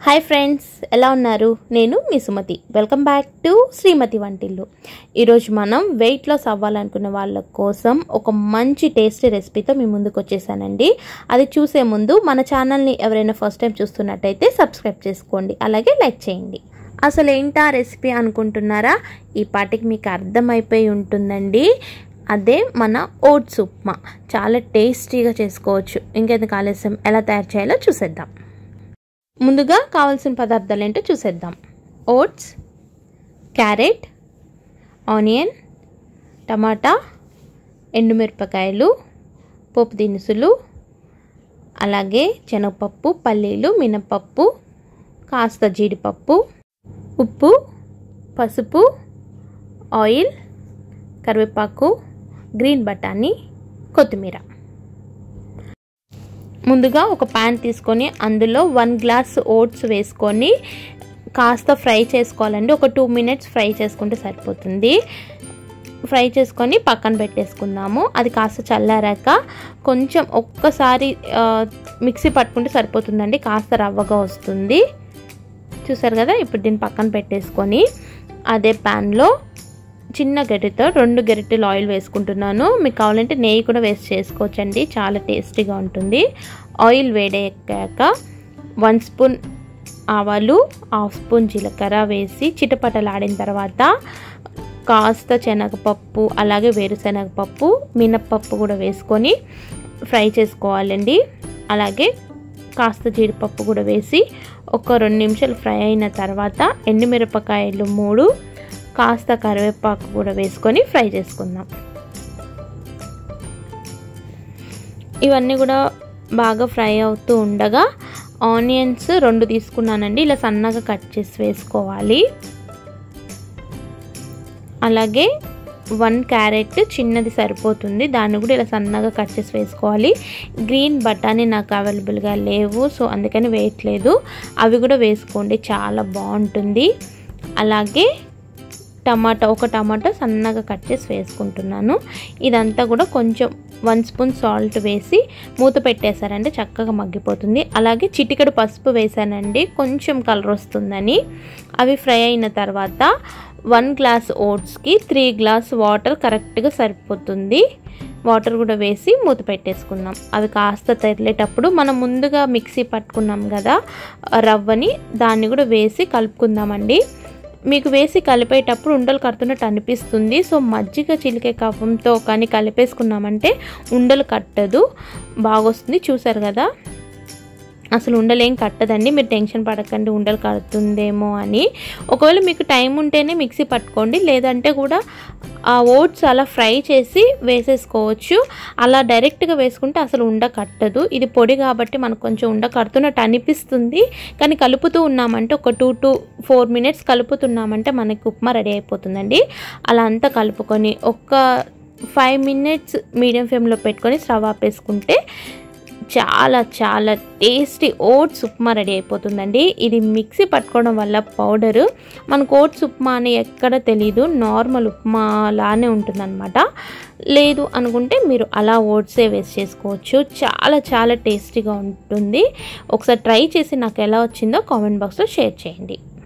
hi friends ఎలా ఉన్నారు నేను మీ Sumathi welcome back to Srimathi Vantillu ఈరోజు మనం వెయిట్ లాస్ అవ్వాలనుకున్న వాళ్ళ కోసం ఒక మంచి టేస్టీ రెసిపీతో మీ ముందుకు వచ్చేసానండి అది చూసే ముందు మన ఛానల్ని ఎవరైనా ఫస్ట్ టైం చూస్తున్నట్టయితే సబ్స్క్రైబ్ చేసుకోండి అలాగే లైక్ చేయండి అసలు ఏంటా రెసిపీ అనుకుంటున్నారా ఈ పాటికి మీకు అర్థమైపోయి ఉంటుందండి అదే మన ఓట్స్ ఉప్మా చాలా టేస్టీగా చేసుకోవచ్చు ఇంకెందుకు ఆలస్యం ఎలా తయారు చేయాలో చూసేద్దాం ముందుగా కావాల్సిన పదార్థాలు ఏంటో చూసేద్దాం ఓట్స్ క్యారెట్ ఆనియన్ టమాటా ఎండుమిరపకాయలు పోపు దినుసులు అలాగే శనగపప్పు పల్లీలు మినపప్పు కాస్త జీడిపప్పు ఉప్పు పసుపు ఆయిల్ కరివేపాకు గ్రీన్ బఠానీ కొత్తిమీర ముందుగా ఒక ప్యాన్ తీసుకొని అందులో వన్ గ్లాస్ ఓట్స్ వేసుకొని కాస్త ఫ్రై చేసుకోవాలండి ఒక టూ మినిట్స్ ఫ్రై చేసుకుంటే సరిపోతుంది ఫ్రై చేసుకొని పక్కన పెట్టేసుకుందాము అది కాస్త చల్లారాక కొంచెం ఒక్కసారి మిక్సీ పట్టుకుంటే సరిపోతుందండి కాస్త రవ్వగా వస్తుంది చూసారు కదా ఇప్పుడు దీన్ని పక్కన పెట్టేసుకొని అదే ప్యాన్లో చిన్న గరిటెతో రెండు గరిటెలు ఆయిల్ వేసుకుంటున్నాను మీకు కావాలంటే నెయ్యి కూడా వేస్ట్ చేసుకోవచ్చండి చాలా టేస్టీగా ఉంటుంది ఆయిల్ వేడెక్కాక వన్ స్పూన్ ఆవాలు హాఫ్ స్పూన్ జీలకర్ర వేసి చిటపటలాడిన తర్వాత కాస్త శనగపప్పు అలాగే వేరుశనగపప్పు మినప్పప్పు కూడా వేసుకొని ఫ్రై చేసుకోవాలండి అలాగే కాస్త జీడిపప్పు కూడా వేసి ఒక రెండు నిమిషాలు ఫ్రై అయిన తర్వాత ఎండుమిరపకాయలు మూడు కాస్త కరివేపాకు కూడా వేసుకొని ఫ్రై చేసుకుందాం ఇవన్నీ కూడా బాగా ఫ్రై అవుతూ ఉండగా ఆనియన్స్ రెండు తీసుకున్నానండి ఇలా సన్నగా కట్ చేసి వేసుకోవాలి అలాగే వన్ క్యారెట్ చిన్నది సరిపోతుంది దాన్ని కూడా ఇలా సన్నగా కట్ చేసి వేసుకోవాలి గ్రీన్ బఠానీ నాకు అవైలబుల్గా లేవు సో అందుకని వేయట్లేదు అవి కూడా వేసుకోండి చాలా బాగుంటుంది అలాగే టమాటా ఒక టమాటా సన్నగా కట్ చేసి వేసుకుంటున్నాను ఇదంతా కూడా కొంచెం వన్ స్పూన్ సాల్ట్ వేసి మూత పెట్టేశారంటే చక్కగా మగ్గిపోతుంది అలాగే చిటికెడు పసుపు వేసానండి కొంచెం కలర్ వస్తుందని అవి ఫ్రై అయిన తర్వాత వన్ గ్లాస్ ఓట్స్కి త్రీ గ్లాస్ వాటర్ కరెక్ట్గా సరిపోతుంది వాటర్ కూడా వేసి మూత పెట్టేసుకుందాం అవి కాస్త తెరలేటప్పుడు మనం ముందుగా మిక్సీ పట్టుకున్నాం కదా రవ్వని దాన్ని కూడా వేసి కలుపుకుందామండి మీకు వేసి కలిపేటప్పుడు ఉండలు కడుతున్నట్టు అనిపిస్తుంది సో మజ్జిగ చిలికే కవ్వంతో కానీ కలిపేసుకున్నామంటే ఉండలు కట్టదు బాగొస్తుంది చూసారు కదా అసలు ఉండలేం కట్టదండి మీరు టెన్షన్ పడకండి ఉండలు కడుతుందేమో అని ఒకవేళ మీకు టైం ఉంటేనే మిక్సీ పట్టుకోండి లేదంటే కూడా ఆ ఓట్స్ అలా ఫ్రై చేసి వేసేసుకోవచ్చు అలా డైరెక్ట్గా వేసుకుంటే అసలు ఉండ కట్టదు ఇది పొడి కాబట్టి మనకు కొంచెం ఉండ కడుతున్నట్టు అనిపిస్తుంది కానీ కలుపుతూ ఉన్నామంటే ఒక టూ టు ఫోర్ మినిట్స్ కలుపుతున్నామంటే మనకి ఉప్మా రెడీ అయిపోతుందండి అలా అంతా కలుపుకొని ఒక ఫైవ్ మినిట్స్ మీడియం ఫ్లేమ్లో పెట్టుకొని స్టవ్ ఆపేసుకుంటే చాలా చాలా టేస్టీ ఓట్స్ ఉప్మా రెడీ అయిపోతుందండి ఇది మిక్సీ పట్టుకోవడం వల్ల పౌడరు మనకు ఓట్స్ ఉప్మా అని ఎక్కడ తెలీదు నార్మల్ ఉప్మా లానే ఉంటుందన్నమాట లేదు అనుకుంటే మీరు అలా ఓట్సే వేస్ట్ చేసుకోవచ్చు చాలా చాలా టేస్టీగా ఉంటుంది ఒకసారి ట్రై చేసి నాకు ఎలా వచ్చిందో కామెంట్ బాక్స్లో షేర్ చేయండి